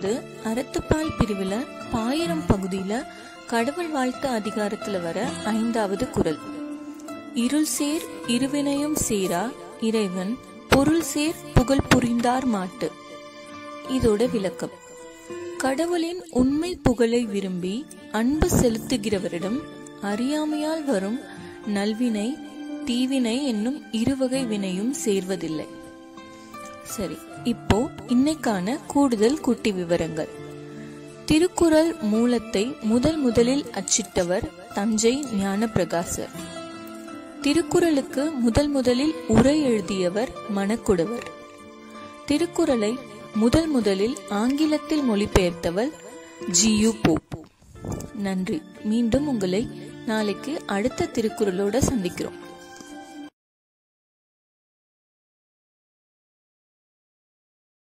அதாவது அறத்துப்பால் பிரிவுல பாயிரம் பகுதியில கடவுள் வாழ்த்து அதிகாரத்துல வர ஐந்தாவது குரல் இருள் சேர் இருவினையும் சேரா இறைவன் பொருள் சேர் புகழ் புரிந்தார் மாட்டு இதோட விளக்கம் கடவுளின் உண்மை புகழை விரும்பி அன்பு செலுத்துகிறவரிடம் அறியாமையால் வரும் நல்வினை தீவினை என்னும் இருவகை வினையும் சேர்வதில்லை சரி இப்போ இன்னைக்கான கூடுதல் குட்டி விவரங்கள் திருக்குறள் மூலத்தை முதல் முதலில் அச்சிட்டவர் தஞ்சை ஞானப்பிரகாசர் திருக்குறளுக்கு முதல் முதலில் உரை எழுதியவர் மணக்குடவர் திருக்குறளை முதல் முதலில் ஆங்கிலத்தில் மொழிபெயர்த்தவர் ஜியு போப் நன்றி மீண்டும் உங்களை நாளைக்கு அடுத்த திருக்குறளோட சந்திக்கிறோம்